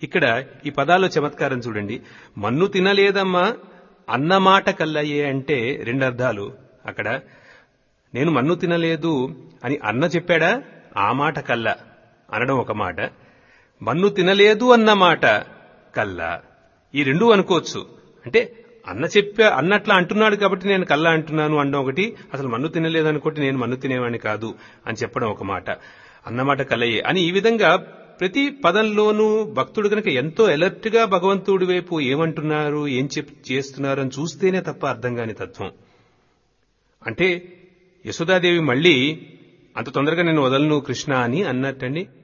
ఇక్కడ ఈ పదాల్లో చమత్కారం చూడండి మన్ను తినలేదమ్మా అన్నమాట కల్లయ్యే అంటే రెండు అర్థాలు అక్కడ నేను మన్ను తినలేదు అని అన్న చెప్పాడా ఆ మాట కల్ల అనడం ఒక మాట మన్ను తినలేదు అన్న మాట కల్ల ఈ రెండు అనుకోవచ్చు అంటే అన్న చెప్పా అన్నట్లా అంటున్నాడు కాబట్టి నేను కల్ల అంటున్నాను అనడం ఒకటి అసలు మన్ను తినలేదు అనుకోటి నేను మన్ను తినేవాడిని కాదు అని చెప్పడం ఒక మాట అన్నమాట కలయే అని ఈ విధంగా ప్రతి పదంలోనూ భక్తుడు కనుక ఎంతో అలర్ట్ గా భగవంతుడి వైపు ఏమంటున్నారు ఏం చెప్ చేస్తున్నారు అని చూస్తేనే తప్ప అర్థం కాని తత్వం అంటే యశోదాదేవి మళ్ళీ అంత తొందరగా నేను వదలను కృష్ణ అని అన్నట్టండి